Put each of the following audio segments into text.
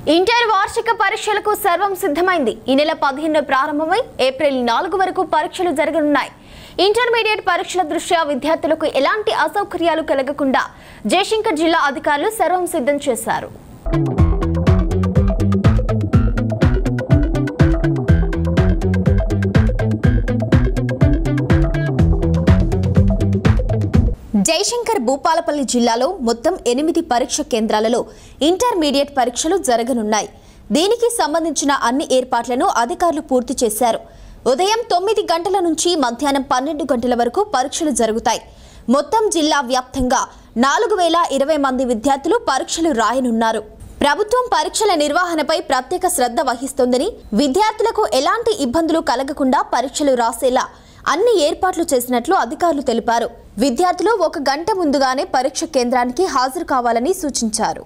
inter వార్షిక పరీక్షలకు సర్వం సిద్ధమైంది ఈ నెల పదిహేను ప్రారంభమై ఏప్రిల్ నాలుగు వరకు పరీక్షలు జరగనున్నాయి ఇంటర్మీడియట్ పరీక్షల దృష్ట్యా విద్యార్థులకు ఎలాంటి అసౌకర్యాలు కలగకుండా జయశంకర్ జిల్లా అధికారులు సర్వం సిద్ధం చేశారు జయశంకర్ భూపాలపల్లి జిల్లాలో మొత్తం ఎనిమిది పరీక్ష కేంద్రాలలో ఇంటర్మీడియట్ పరీక్షలు జరగనున్నాయి దీనికి సంబంధించిన అన్ని ఏర్పాట్లను అధికారులు పూర్తి చేశారు ఉదయం తొమ్మిది గంటల నుంచి మధ్యాహ్నం పన్నెండు గంటల వరకు పరీక్షలు జరుగుతాయి మొత్తం జిల్లా వ్యాప్తంగా నాలుగు వేల ఇరవై మంది విద్యార్థులు పరీక్షలు రాయనున్నారు ప్రభుత్వం పరీక్షల నిర్వహణపై ప్రత్యేక శ్రద్ధ వహిస్తోందని విద్యార్థులకు ఎలాంటి ఇబ్బందులు కలగకుండా పరీక్షలు రాసేలా అన్ని ఏర్పాట్లు చేసినట్లు అధికారులు తెలిపారు విద్యార్థులు ఒక గంట ముందుగానే పరీక్ష కేంద్రానికి హాజరు కావాలని సూచించారు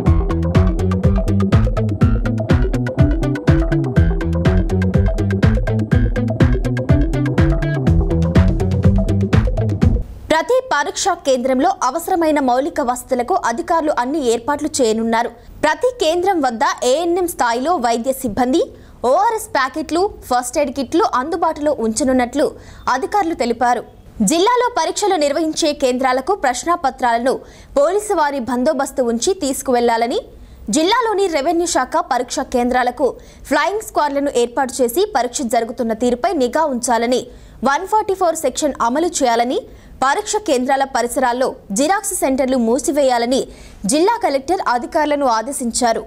ప్రతి పరీక్షా కేంద్రంలో అవసరమైన మౌలిక వసతులకు అధికారులు అన్ని ఏర్పాట్లు చేయనున్నారు ప్రతి కేంద్రం వద్ద ఏఎన్ఎం స్థాయిలో వైద్య సిబ్బంది ఓఆర్ఎస్ ప్యాకెట్లు ఫస్ట్ ఎయిడ్ కిట్లు అందుబాటులో ఉంచనున్నట్లు అధికారులు తెలిపారు జిల్లాలో పరీక్షలు నిర్వహించే కేంద్రాలకు ప్రశ్నాపత్రాలను పోలీసు వారి బందోబస్తు ఉంచి తీసుకువెళ్లాలని జిల్లాలోని రెవెన్యూ శాఖ పరీక్ష కేంద్రాలకు ఫ్లయింగ్ స్క్వాడ్లను ఏర్పాటు చేసి పరీక్ష జరుగుతున్న తీరుపై నిఘా ఉంచాలని వన్ ఫార్టీ ఫోర్ సెక్షన్ అమలు చేయాలని పరీక్ష కేంద్రాల పరిసరాల్లో జిరాక్స్ సెంటర్లు మూసివేయాలని జిల్లా కలెక్టర్ అధికారులను ఆదేశించారు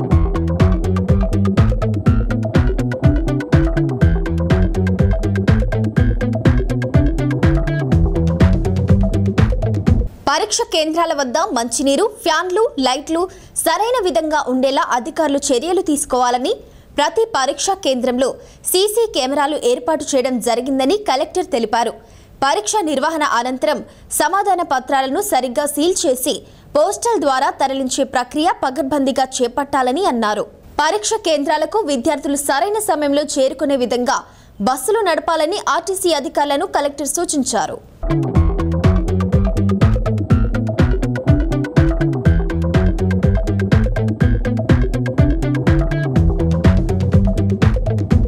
పరీక్ష కేంద్రాల వద్ద మంచినీరు ఫ్యాన్లు లైట్లు సరైన విధంగా ఉండేలా అధికారులు చర్యలు తీసుకోవాలని ప్రతి పరీక్షా కేంద్రంలో సీసీ కెమెరాలు ఏర్పాటు చేయడం జరిగిందని కలెక్టర్ తెలిపారు పరీక్ష నిర్వహణ అనంతరం సమాధాన పత్రాలను సరిగ్గా సీల్ చేసి పోస్టల్ ద్వారా తరలించే ప్రక్రియ పగడ్బందీగా చేపట్టాలని అన్నారు పరీక్ష కేంద్రాలకు విద్యార్థులు సరైన సమయంలో చేరుకునే విధంగా బస్సులు నడపాలని ఆర్టీసీ అధికారులను కలెక్టర్ సూచించారు